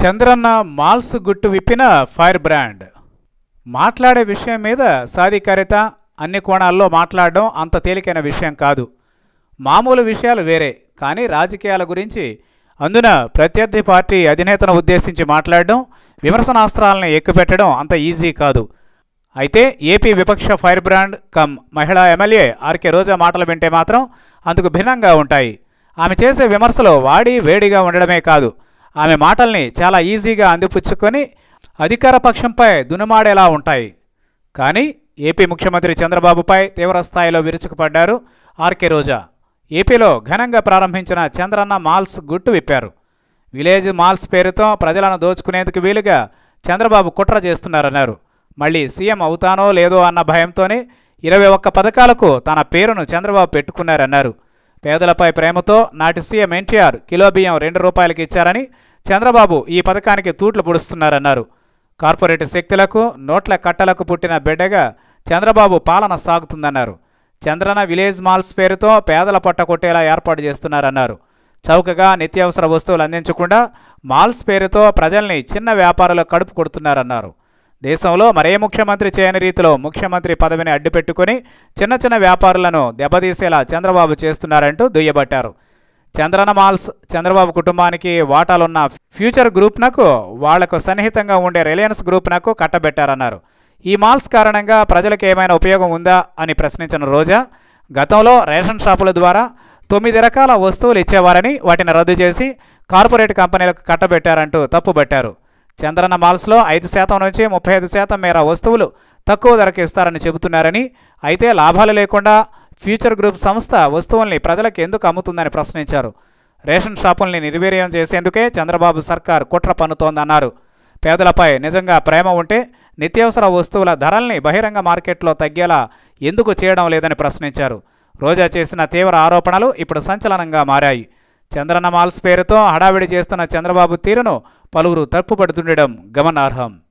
Chandranna malls గుట్టు విప్పిన fire brand మాట్లాడే విషయం మీద సాధికారిత అన్ని కోణాల్లో మాట్లాడడం అంత తేలికైన విషయం కాదు మామూలు విషయాలు వేరే కానీ రాజకీయాల గురించి అందున ప్రత్యర్థి పార్టీ అధినేతను ఉద్దేశించి మాట్లాడడం విమర్శనాస్త్రాలను ఎక్కుపెట్టడం అంత ఈజీ కాదు అయితే ఏపీ విపక్ష ఫైర్ బ్రాండ్ కమ్ మహిళా ఎమ్మెల్యే ఆర్కే రోజా మాటలు వింటే మాత్రం అందుకు భిన్నంగా ఉంటాయి ఆమె చేసే విమర్శలు వాడి వేడిగా ఉండడమే కాదు ఆమె మాటల్ని చాలా ఈజీగా అందిపుచ్చుకొని అధికార పక్షంపై దునుమాడేలా ఉంటాయి కానీ ఏపీ ముఖ్యమంత్రి చంద్రబాబుపై తీవ్రస్థాయిలో విరుచుకుపడ్డారు ఆర్కే రోజా ఏపీలో ఘనంగా ప్రారంభించిన చంద్రన్న మాల్స్ గుట్టు విప్పారు విలేజ్ మాల్స్ పేరుతో ప్రజలను దోచుకునేందుకు వీలుగా చంద్రబాబు కుట్ర చేస్తున్నారన్నారు మళ్ళీ సీఎం అవుతానో లేదో అన్న భయంతోనే ఇరవై ఒక్క పథకాలకు తన పేరును చంద్రబాబు పెట్టుకున్నారన్నారు పేదలపై ప్రేమతో నాటి సీఎం ఎన్టీఆర్ కిలో బియ్యం రెండు రూపాయలకి ఇచ్చారని చంద్రబాబు ఈ పథకానికి తూట్లు పొడుస్తున్నారన్నారు కార్పొరేట్ శక్తులకు నోట్ల కట్టలకు పుట్టిన బిడ్డగా చంద్రబాబు పాలన సాగుతుందన్నారు చంద్రన విలేజ్ మాల్స్ పేరుతో పేదల పొట్ట కొట్టేలా ఏర్పాటు చేస్తున్నారన్నారు చౌకగా నిత్యావసర వస్తువులు అందించకుండా మాల్స్ పేరుతో ప్రజల్ని చిన్న వ్యాపారులు కడుపు కొడుతున్నారన్నారు దేశంలో మరే ముఖ్యమంత్రి చేయని రీతిలో ముఖ్యమంత్రి పదవిని అడ్డుపెట్టుకుని చిన్న చిన్న వ్యాపారులను దెబ్బతీసేలా చంద్రబాబు చేస్తున్నారంటూ దుయ్యబట్టారు చంద్రన మాల్స్ చంద్రబాబు కుటుంబానికి వాటాలున్న ఫ్యూచర్ గ్రూప్నకు వాళ్లకు సన్నిహితంగా ఉండే రిలయన్స్ గ్రూప్నకు కట్టబెట్టారన్నారు ఈ మాల్స్ కారణంగా ప్రజలకు ఏమైనా ఉపయోగం ఉందా అని ప్రశ్నించిన రోజా గతంలో రేషన్ షాపుల ద్వారా తొమ్మిది రకాల వస్తువులు ఇచ్చేవారని వాటిని రద్దు చేసి కార్పొరేట్ కంపెనీలకు కట్టబెట్టారంటూ తప్పుబట్టారు చంద్రన్న మాల్స్లో ఐదు శాతం నుంచి ముప్పై ఐదు శాతం మేర వస్తువులు తక్కువ ధరకు ఇస్తారని చెబుతున్నారని అయితే లాభాలు లేకుండా ఫ్యూచర్ గ్రూప్ సంస్థ వస్తువుల్ని ప్రజలకు ఎందుకు అమ్ముతుందని ప్రశ్నించారు రేషన్ షాపుల్ని నిర్వీర్యం చేసేందుకే చంద్రబాబు సర్కార్ కుట్ర పన్నుతోందన్నారు పేదలపై నిజంగా ప్రేమ ఉంటే నిత్యావసర వస్తువుల ధరల్ని బహిరంగ మార్కెట్లో తగ్గేలా ఎందుకు చేయడం లేదని ప్రశ్నించారు రోజా చేసిన తీవ్ర ఆరోపణలు ఇప్పుడు సంచలనంగా మారాయి చంద్రన్న మాల్స్ పేరుతో హడావిడి చేస్తున్న చంద్రబాబు తీరును పలువురు తప్పుపడుతుండడం గమనార్హం